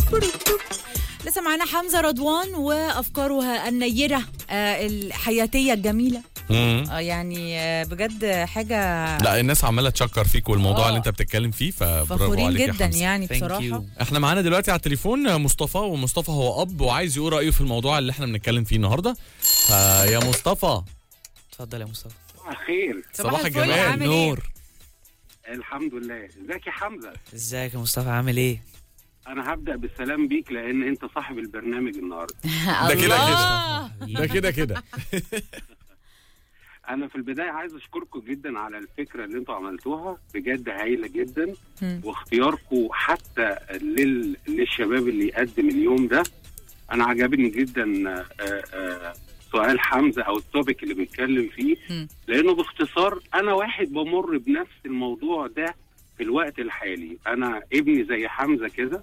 لسه معانا حمزه رضوان وافكاره النيره آه، الحياتيه الجميله مم. آه، يعني آه، بجد حاجه لا الناس عماله تشكر فيك والموضوع آه. اللي انت بتتكلم فيه فبرافو فخورين عليك يا جدا حمزة. يعني Thank بصراحه you. احنا معانا دلوقتي على التليفون مصطفى ومصطفى هو اب وعايز يقول رايه في الموضوع اللي احنا بنتكلم فيه النهارده فيا مصطفى اتفضل يا مصطفى خير صباح الفل، الجمال. عامل إيه؟ نور الحمد لله ازيك يا حمزه ازيك يا مصطفى عامل ايه انا هبدا بالسلام بيك لان انت صاحب البرنامج النهارده ده كده الله. ده كده كده انا في البدايه عايز اشكركم جدا على الفكره اللي انتوا عملتوها بجد هايله جدا مم. واختياركم حتى لل... للشباب اللي يقدم اليوم ده انا عجبني جدا آه، آه، سؤال حمزه او التوبيك اللي بيتكلم فيه مم. لانه باختصار انا واحد بمر بنفس الموضوع ده في الوقت الحالي انا ابني زي حمزه كده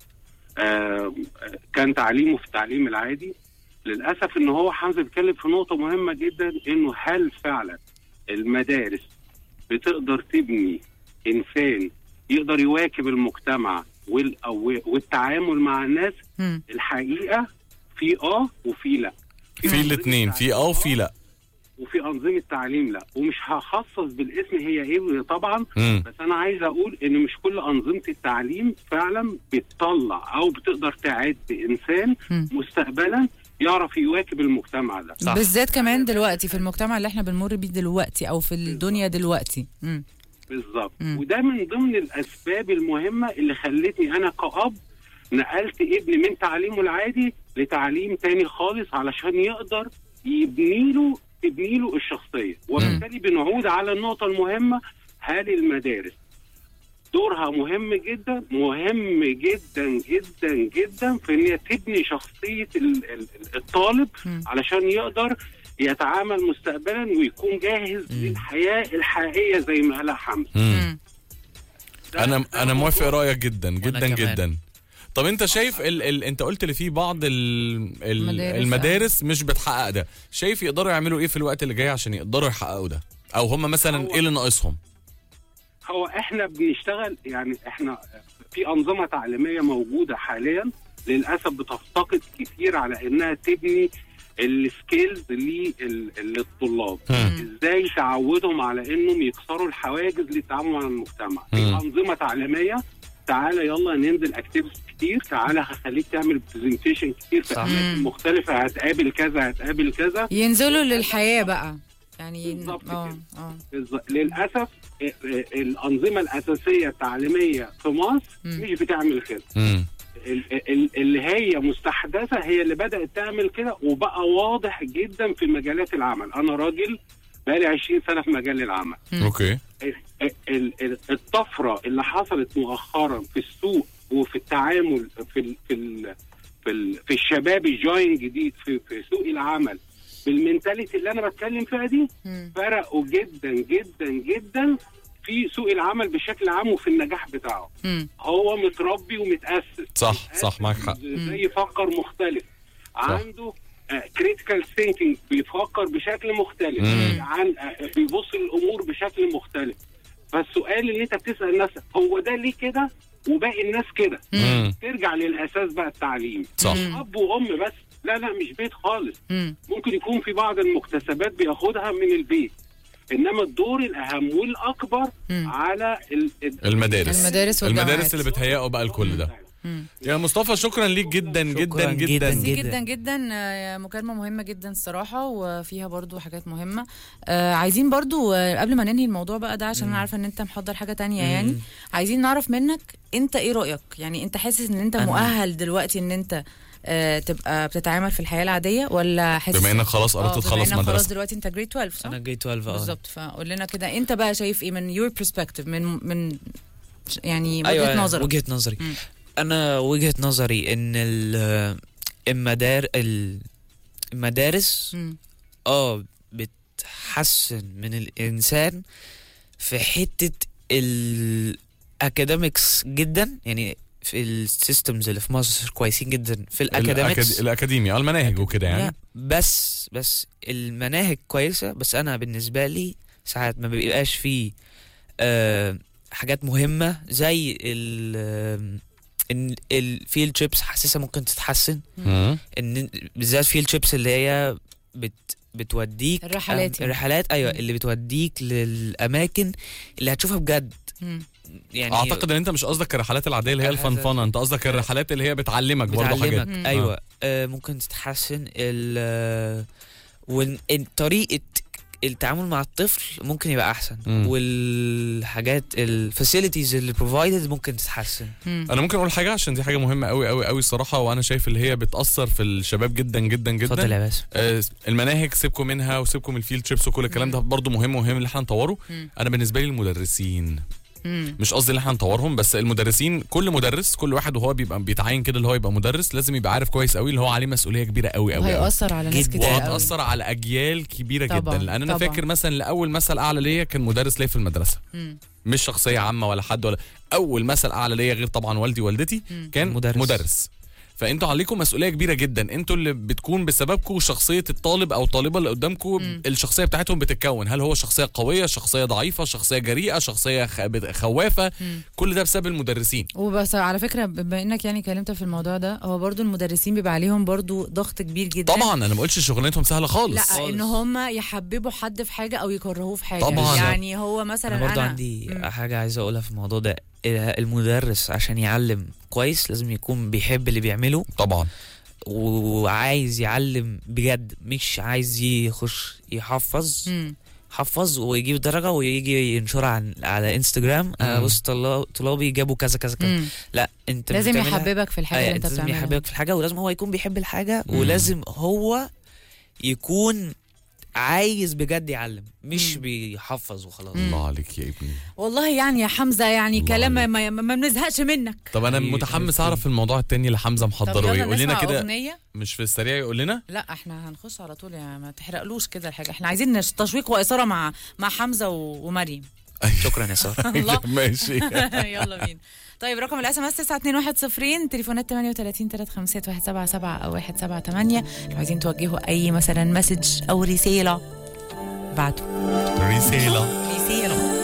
آه، كان تعليمه في التعليم العادي للاسف ان هو حمزه بيتكلم في نقطه مهمه جدا انه هل فعلا المدارس بتقدر تبني انسان يقدر يواكب المجتمع وال- أو- والتعامل مع الناس مم. الحقيقه في اه وفي لا في أنظمة الاثنين في اه وفي لا وفي انظمه تعليم لا ومش هخصص بالاسم هي ايه طبعا مم. بس انا عايز اقول ان مش كل انظمه التعليم فعلا بتطلع او بتقدر تعد انسان مم. مستقبلا يعرف يواكب المجتمع ده صح. بالذات كمان دلوقتي في المجتمع اللي احنا بنمر بيه دلوقتي او في الدنيا دلوقتي مم. بالظبط مم. وده من ضمن الاسباب المهمه اللي خلتني انا كأب نقلت ابني من تعليمه العادي لتعليم تاني خالص علشان يقدر يبني له تبني له الشخصيه وبالتالي بنعود على النقطه المهمه هل المدارس دورها مهم جدا مهم جدا جدا جدا في ان هي تبني شخصيه ال- ال- الطالب مم. علشان يقدر يتعامل مستقبلا ويكون جاهز مم. للحياه الحقيقيه زي ما قالها حمزه مم. مم. ده- انا ده انا موافق موضوع- رايك جدا جدا كمان. جدا طب انت شايف ال... ال... انت قلت لي في بعض ال... ال... مدارس، المدارس مش بتحقق ده شايف يقدروا يعملوا ايه في الوقت اللي جاي عشان يقدروا يحققوا ده او هم مثلا هو- ايه اللي ناقصهم هو احنا بنشتغل يعني احنا في انظمه تعليميه موجوده حاليا للاسف بتفتقد كتير على انها تبني السكيلز لل- للطلاب مم. ازاي تعودهم على انهم يكسروا الحواجز للتعامل مع المجتمع في مم. انظمه تعليميه تعالى يلا ننزل اكتيفيتيز كتير تعالى هخليك تعمل برزنتيشن كتير في صح. اماكن مم. مختلفه هتقابل كذا هتقابل كذا ينزلوا للحياه بقى يعني بالظبط اه كده. اه بالظ- للاسف ال- ال- الانظمه الاساسيه التعليميه في مصر مم. مش بتعمل كده مم. ال- ال- اللي هي مستحدثه هي اللي بدات تعمل كده وبقى واضح جدا في مجالات العمل انا راجل بقالي 20 سنه في مجال العمل اوكي ال- ال- ال- الطفره اللي حصلت مؤخرا في السوق وفي التعامل في ال في ال في, ال في الشباب الجاين جديد في, في سوق العمل بالمنتاليتي اللي انا بتكلم فيها دي مم. فرقوا جدا جدا جدا في سوق العمل بشكل عام وفي النجاح بتاعه مم. هو متربي ومتاسس صح صح معاك حق زي يفكر مختلف عنده كريتيكال ثينكينج بيفكر بشكل مختلف مم. عن آه، بيبص للامور بشكل مختلف فالسؤال اللي انت بتسال نفسك هو ده ليه كده وباقي الناس كده مم. ترجع للاساس بقى التعليم صح مم. اب وام بس لا لا مش بيت خالص مم. ممكن يكون في بعض المكتسبات بياخدها من البيت انما الدور الاهم والاكبر مم. على ال- ال- المدارس المدارس والجامعات. المدارس اللي بتهيئوا بقى لكل ده مم. يا مصطفى شكرا ليك جدا جدا شكراً جدا, جداً. ميرسي جداً. جدا جدا آه، مكالمة مهمة جدا الصراحة وفيها برضو حاجات مهمة آه، عايزين برضو آه، قبل ما ننهي الموضوع بقى ده عشان انا عارفة ان انت محضر حاجة تانية يعني مم. عايزين نعرف منك انت ايه رأيك يعني انت حاسس ان انت أنا- مؤهل دلوقتي ان انت آه، تبقى بتتعامل في الحياة العادية ولا حاسس بما انك خلاص آه، قربت بما تخلص إنك خلاص مدرسه دلوقتي انت جريد 12 صح؟ انا جاي 12 اه بالظبط فقول لنا كده انت بقى شايف ايه من يور برسبكتيف من من ش- يعني وجهة ايوه نظرك وجهه نظري مم. انا وجهه نظري ان ال- المدار ال- المدارس مم. اه بتحسن من الانسان في حته الاكاديميكس جدا يعني في السيستمز اللي في مصر كويسين جدا في الاكاديميكس الأكاد- الاكاديميا المناهج وكده يعني لا بس بس المناهج كويسه بس انا بالنسبه لي ساعات ما بيبقاش فيه آه حاجات مهمه زي ال- آم، ان الفيلد تريبس حاسسها ممكن تتحسن مم. ان بالذات فيلد تريبس اللي هي بت بتوديك الرحلات أم- يعني. الرحلات ايوه مم. اللي بتوديك للاماكن اللي هتشوفها بجد مم. يعني اعتقد ان انت مش قصدك الرحلات العاديه اللي هي الرحلات- الفنفنه انت قصدك الرحلات اللي هي بتعلمك برضه حاجات بتعلمك مم. ايوه آه ممكن تتحسن ال آه، وإن- إن طريقه التعامل مع الطفل ممكن يبقى احسن مم. والحاجات الفاسيلتيز اللي بروفايدد ممكن تتحسن مم. انا ممكن اقول حاجه عشان دي حاجه مهمه قوي قوي قوي الصراحه وانا شايف اللي هي بتاثر في الشباب جدا جدا اتفضل جدا يا باسم آه، المناهج سيبكم منها وسيبكم من الفيلد تريبس وكل الكلام ده برضه مهم ومهم اللي احنا نطوره مم. انا بالنسبه لي المدرسين مم. مش قصدي ان احنا نطورهم بس المدرسين كل مدرس كل واحد وهو بيبقى بيتعين كده اللي هو يبقى مدرس لازم يبقى عارف كويس قوي اللي هو عليه مسؤوليه كبيره قوي قوي قوي وهيأثر على ناس جداً. كتير قوي وهتأثر على أجيال كبيرة طبعاً، جدا لأن أنا طبعاً. فاكر مثلا لأول مثل أعلى ليا كان مدرس ليا في المدرسة مم. مش شخصية عامة ولا حد ولا أول مثل أعلى ليا غير طبعا والدي ووالدتي مم. كان مدرس. مدرس, مدرس. فانتوا عليكم مسؤوليه كبيره جدا انتوا اللي بتكون بسببكم شخصيه الطالب او الطالبه اللي قدامكم مم. الشخصيه بتاعتهم بتتكون هل هو شخصيه قويه شخصيه ضعيفه شخصيه جريئه شخصيه خ- بت- خوافه مم. كل ده بسبب المدرسين وبس على فكره بما انك يعني كلمت في الموضوع ده هو برضو المدرسين بيبقى عليهم برضو ضغط كبير جدا طبعا انا ما قلتش شغلانتهم سهله خالص لا خالص. ان هم يحببوا حد في حاجه او يكرهوه في حاجه طبعاً. يعني هو مثلا انا برضو أنا عندي مم. حاجه عايز اقولها في الموضوع ده المدرس عشان يعلم كويس لازم يكون بيحب اللي بيعمله طبعا وعايز يعلم بجد مش عايز يخش يحفظ مم. حفظ ويجيب درجه ويجي ينشرها عن على انستجرام آه مم. بص طلا- طلابي جابوا كذا كذا كذا مم. لا انت لازم بتعملها- يحببك في الحاجه آه، اللي انت لازم بتعملها يحببك في الحاجه ولازم هو يكون بيحب الحاجه مم. ولازم هو يكون عايز بجد يعلم مش مم. بيحفظ وخلاص مم. الله عليك يا ابني والله يعني يا حمزه يعني الله كلام ما, عليك. ما, ما بنزهقش منك طب انا حبيبي، متحمس حبيبتي. اعرف الموضوع التاني اللي حمزه طب محضره يلا يقول لنا نسمع كده اغنيه مش في السريع يقول لنا لا احنا هنخش على طول يعني ما تحرقلوش كده الحاجه احنا عايزين نش- تشويق واثاره مع مع حمزه و- ومريم شكرا يا ساره الله ماشي يلا بينا طيب رقم الاس ام اس 921 تليفونات 38 356 177 او 178 لو عايزين توجهوا اي مثلا مسج او رساله ابعتوا رساله رساله